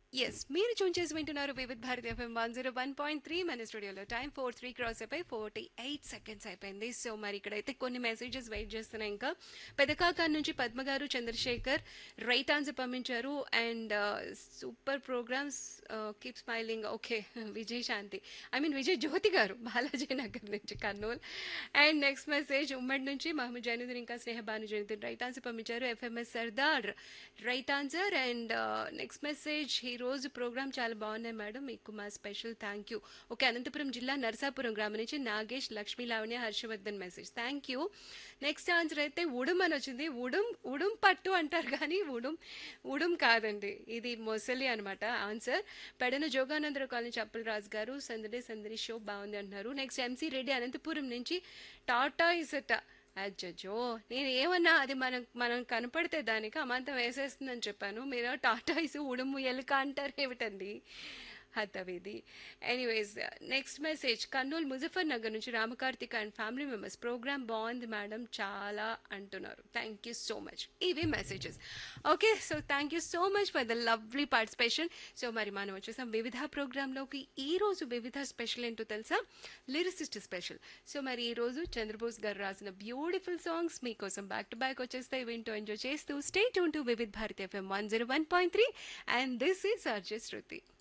yes మీరు tune చేసి వింటున్నారు Vividh Bharati FM one zero one point three మన స్టూడియోలో టైం ఫోర్ త్రీ క్రాస్ అయిపోయి ఫోర్టీ ఎయిట్ సెకండ్స్ అయిపోయింది సో మరి ఇక్కడైతే కొన్ని మెసేజెస్ వెయిట్ చేస్తున్నాయి ఇంకా పెదకాకా నుంచి పద్మ గారు చంద్రశేఖర్ రైట్ ఆన్సర్ పంపించారు and super programs keep smiling okay Vijay Shanti I mean Vijay Jyothi garu Balaji Nagar నుంచి కర్నూలు అండ్ నెక్స్ట్ మెసేజ్ ఉమ్మడి నుంచి మహమ్మద్ జైనుద్దీన్ ఇంకా స్నేహ భాను జైనుద్దీన్ రైట్ ఆన్సర్ పంపించారు FMS Sardar right answer and next message ఈ రోజు ప్రోగ్రామ్ చాలా బాగున్నాయి మేడం మీకు మా special thank you okay Anantapur జిల్లా నరసాపురం గ్రామం నుంచి Nagesh Lakshmi Lavanya Harshavardhan message thank you next answer అయితే ఉడుం అని వచ్చింది ఉడుం ఉడుం పట్టు అంటారు కానీ ఉడుం ఉడుం కాదండి ఇది మొసలి అనమాట ఆన్సర్ పెడన జోగానందరావు కాలనీ చప్పల్ రాజు గారు సందడి సందడి షో బాగుంది అంటున్నారు నెక్స్ట్ ఎంసీ రెడ్డి అనంతపురం నుంచి టాటా ఇసట అజ్జో నేను ఏమన్నా అది మనం మనం కనపడితే దానికి అమాంతం వేసేస్తుందని చెప్పాను మీరు టాటాయిస్ ఉడుము ఎలుక అంటారు ఏమిటండి హతవిది anyways next message Kurnool Muzaffar Nagar నుంచి Ramakarthik and family members program బాగుంది మేడం చాలా అంటున్నారు థ్యాంక్ యూ సో మచ్ ఇవి messages okay so thank you so much for the lovely participation so మరి మనం వచ్చేసాం వివిధ ప్రోగ్రాంలోకి ఈ రోజు వివిధ స్పెషల్ ఏంటో తెలుసా లిరిసిస్ట్ స్పెషల్ సో మరి ఈ రోజు చంద్రబోస్ గారు రాసిన బ్యూటిఫుల్ సాంగ్స్ మీకోసం బ్యాక్ టు బ్యాక్ వచ్చేస్తాయి వింటూ ఎంజాయ్ చేస్తూ stay tune to Vividh Bharati FM one zero one point three and this is RJ Shruti